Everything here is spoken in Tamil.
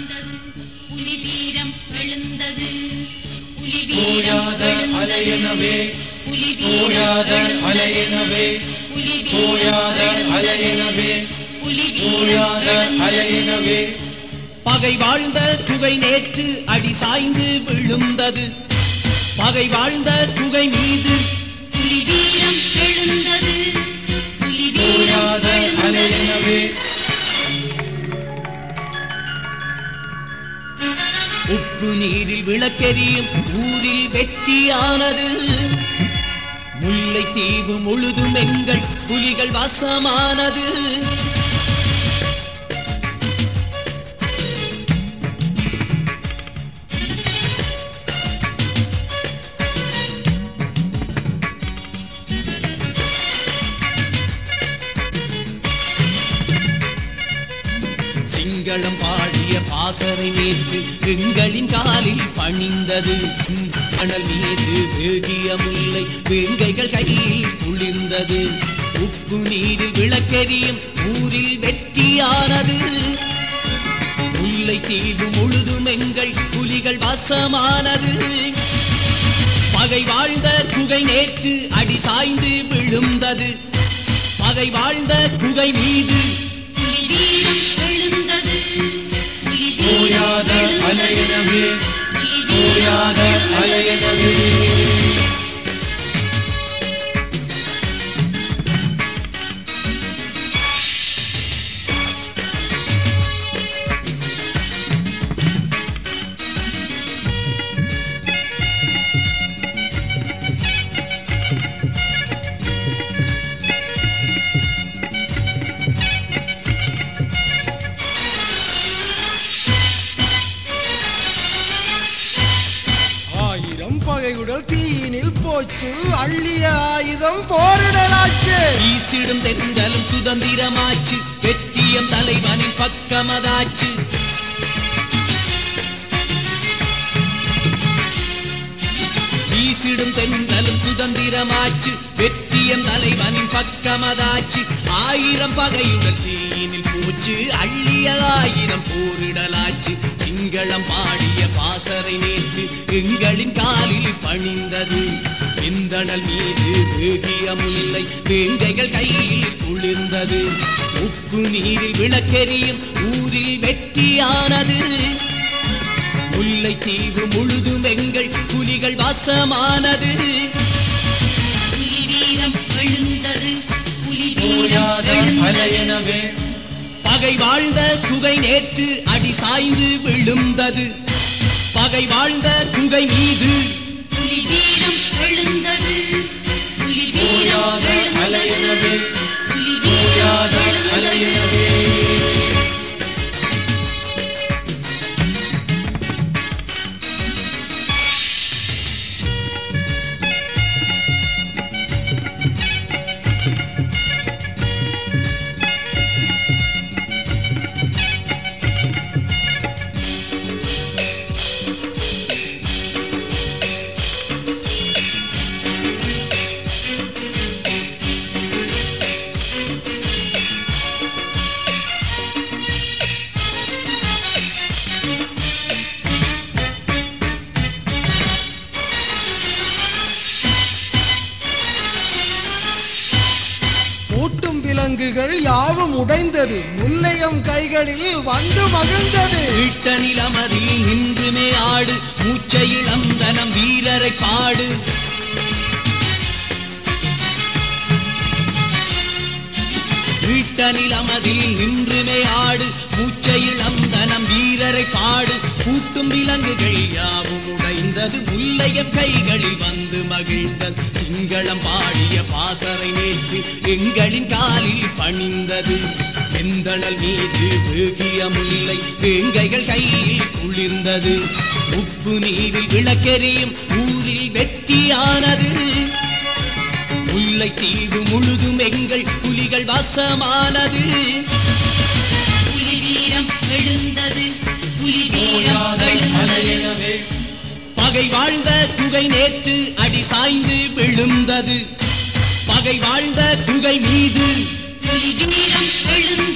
எழுந்தது புலி வீரம் எழுந்தது புலி வீரம் ஓயாத எழுந்தது அலையெனவே புலி வீரம் ஓயாத எழுந்தது அலையெனவே புலி வீரம் ஓயாத எழுந்தது அலையெனவே புலி வீரம் ஓயாத எழுந்தது அலையெனவே பகை வாழ்ந்த குகை நேற்று அடி சாய்ந்து விழுந்தது பகை வாழ்ந்த குகை மீது புலி வீரம் எழுந்தது புலி வீரம் ஓயாத எழுந்தது அலையெனவே உப்பு நீரில் விளக்கெரியும் ஊரில் வெற்றியானது முல்லை தீவு முழுதும் எங்கள் புலிகள் வசமானது சிங்களம் பாடிய பாசறை நேற்று எங்களின் காலில் பணிந்தது கடல் மீது வேகிய முல்லை வேங்கைகள் கையில் குளிர்ந்தது உப்பு நீரில் விளக்கெரியும் ஊரில் வெற்றியானது முல்லை தீவு முழுதும் எங்கள் புலிகள் வசமானது பகை வாழ்ந்த குகை நேற்று அடி சாய்ந்து விழுந்தது பகை வாழ்ந்த குகை மீது புலி வீரம் எழுந்தது புலி வீரம் ஓயாத எழுந்தது அலையெனவே புலி வீரம் ஓயாத எழுந்தது அலையெனவே ஆயிரம் பகையுடல் தீயினில் போச்சு அள்ளிய ஆயுதம் போரிடலாச்சு வீசிடும் தென்றலும் சுதந்திரமாச்சு வெற்றியம் தலைவனின் பக்கமதாச்சு வீசிடும் தென்றலும் சுதந்திரமாச்சு வெற்றியம் தலைவனின் பக்கமதாச்சு ஆயிரம் பகையுடன் தீயினில் போச்சு அள்ளிய ஆயிரம் போரிடலாச்சு சிங்களம் பாடிய பாசறை நேற்று எங்களின் காலில் பணிந்தது எந்தணல் மீது வேகிய முல்லை வேங்கைகள் கையில் குளிர்ந்தது உப்பு நீரில் விளக்கெரியும் ஊரில் வெற்றியானது முல்லை தீவு முழுதும் எங்கள் புலிகள் வசமானது புலி வீரம் எழுந்தது புலி வீரம் ஓயாத எழுந்தது அலையெனவே பகை வாழ்ந்த குகை நேற்று அடி சாய்ந்து விழுந்தது பகை வாழ்ந்த குகை மீது புலி வீரம் எழுந்தது புலி வீரம் ஓயாத அலையெனவே எழுந்தது புலி வீரம் ஓயாத எழுந்தது அலையெனவே பூட்டும் விலங்குகள் யாவும் உடைந்தது முல்லையம் கைகளில் வந்து மகிழ்ந்தது வீட்ட நிலமதில் நின்றுமே ஆடு மூச்சை இளந்தனம் வீரரை பாடு வீட்ட நிலமதில் நின்றுமே ஆடு மூச்சை இளந்தனம் வீரரை பாடு கூட்டும் விலங்குகள் யாவும் உடைந்தது முல்லையம் கைகளில் வந்து மகிழ்ந்தது சிங்களம் பாடிய பாசறை நேற்று எங்களின் காலில் பணிந்தது வெந்தணல் மீது வேகிய முல்லை வேங்கைகள் கையில் குளிர்ந்தது உப்பு நீரில் விளக்கெரியும் ஊரில் வெற்றியானது முல்லை தீவு முழுதும் எங்கள் புலிகள் வசமானது புலி வீரம் எழுந்தது புலி வீரம் ஓயாத எழுந்தது அலையெனவே பகை வாழ்ந்த குகை நேற்று அடி சாய்ந்து விழுந்தது பகை வாழ்ந்த குகை மீது புலி வீரம் எழுந்தது